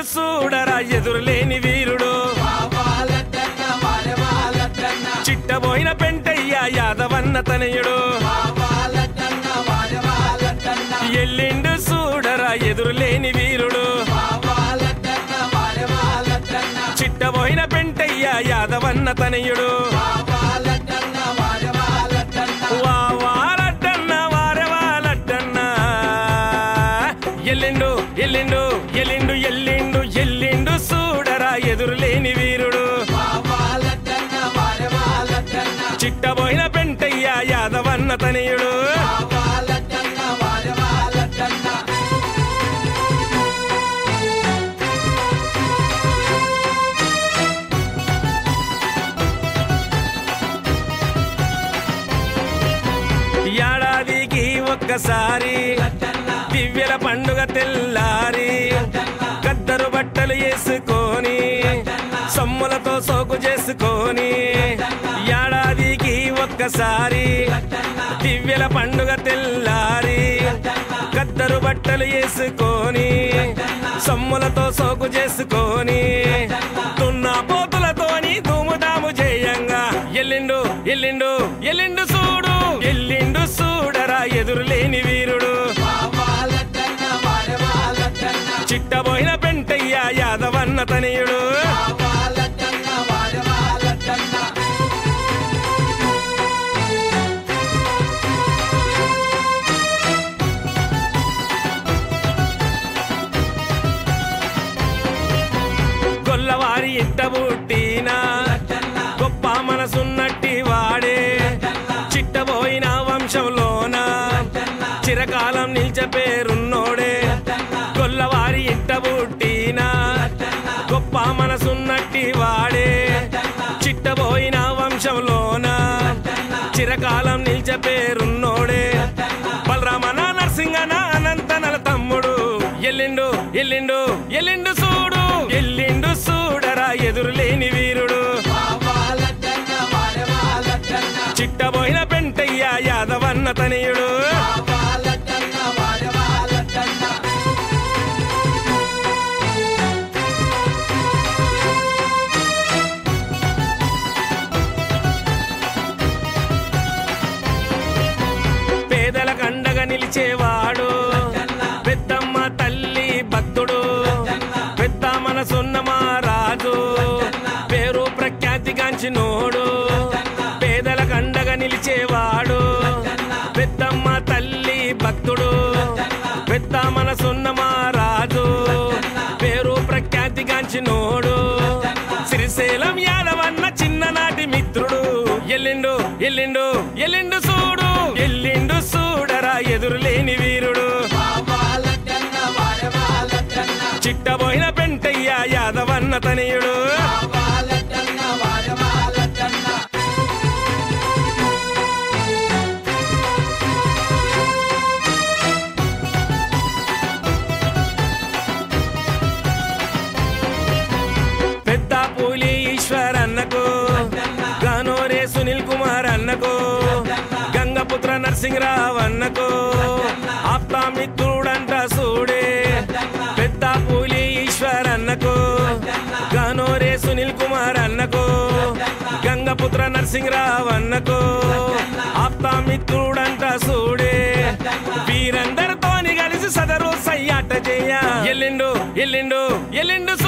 చూడరా ఎదురులేని వీరుడు చిట్టబోయిన పెంటయ్య యాదవన్న తనయుడు ఎల్లిండు చూడరా ఎదురులేని వీరుడు చిట్టబోయిన పెంటయ్య యాదవన్న తనయుడు వా వారట్టన్న వారవాలట్టన్న ఎల్లిండు ఎల్లిండు ఎల్లిండు ఎల్లిండు ఎల్లిండు చూడరా ఎదురులేని వీరుడు చిట్టబోయిన పెంటయ్య యాదవన్న తనయుడు ఏడాదికి ఒక్కసారి దివ్యల పండుగ తెల్లారి గద్దరు బట్టలు వేసుకొని సొమ్ములతో సోకు చేసుకొని ఏడాదికి ఒక్కసారి దివ్యల పండుగ తెల్లారి గద్దరు బట్టలు వేసుకొని సొమ్ములతో సోకు చేసుకొని తున్న పోతులతోని ధూముదాము చేయంగా ఎల్లిండు ఎల్లిండు ఎల్లిండు చూడు ఎల్లిండు చూడరా ఎదురులేని వీరుడు చిట్టబోయిన పెంటయ్య యాదవన్న తనయుడు గొల్లవారి ఇంట పుట్టిన గొప్ప మనసున్నట్టి వాడే చిట్టబోయిన వంశంలోన చిరకాలం నిలిచ పేరున్నోడే గొల్లవారి ఇంట పుట్టిన గొప్ప మనసున్నట్టి వాడే చిట్టబోయిన వంశంలోన చిరకాలం నిలిచ పేరున్నోడే బలరామన నరసింగన అనంతనల తమ్ముడు ఎల్లిండు ఎల్లిండు ఎల్లిండు చూడు ఎల్లిండు చూడరా ఎదురులేని వీరుడు చిట్టబోయిన పెంటయ్య యాదవన్న తనయుడు పేదల కండగా నిలిచేవాడు పెద్దమ్మ తల్లి భక్తుడు పెద్ద మనసున్న మా రాజు పేరు ప్రఖ్యాతిగాంచినోడు పేదల కండగా నిలిచేవాడు పెద్దమ్మ తల్లి భక్తుడు పెద్ద మనసున్న మా రాజు పేరు ప్రఖ్యాతిగాంచినోడు శ్రీశైలం యాదవన్న చిన్ననాటి మిత్రుడు ఎల్లిండు ఎల్లిండు ఎల్లిండు చూడు ఎల్లిండు చూడరా ఎదురులేని వీరుడు చిట్టబోయిన పెంటయ్య యాదవన్న తనయుడు పెద్ద పూలి ఈశ్వర్ అన్నకు గానోరే సునీల్ కుమార్ అన్నకు గంగపుత్ర నరసింహరావు అన్నకు ఆప్తామిత్రుడంట సూడే పెద్ద పూలి ఈశ్వర్ అన్నకు గానోరే సునీల్ కుమార్ అన్నకు గంగపుత్ర నరసింహరావు అన్నకు ఆప్తామిత్రుడంట సూడే వీరందరితోని కలిసి సదరు సయ్యాట చేయ ఎల్లిండు ఎల్లిండు ఎల్లిండు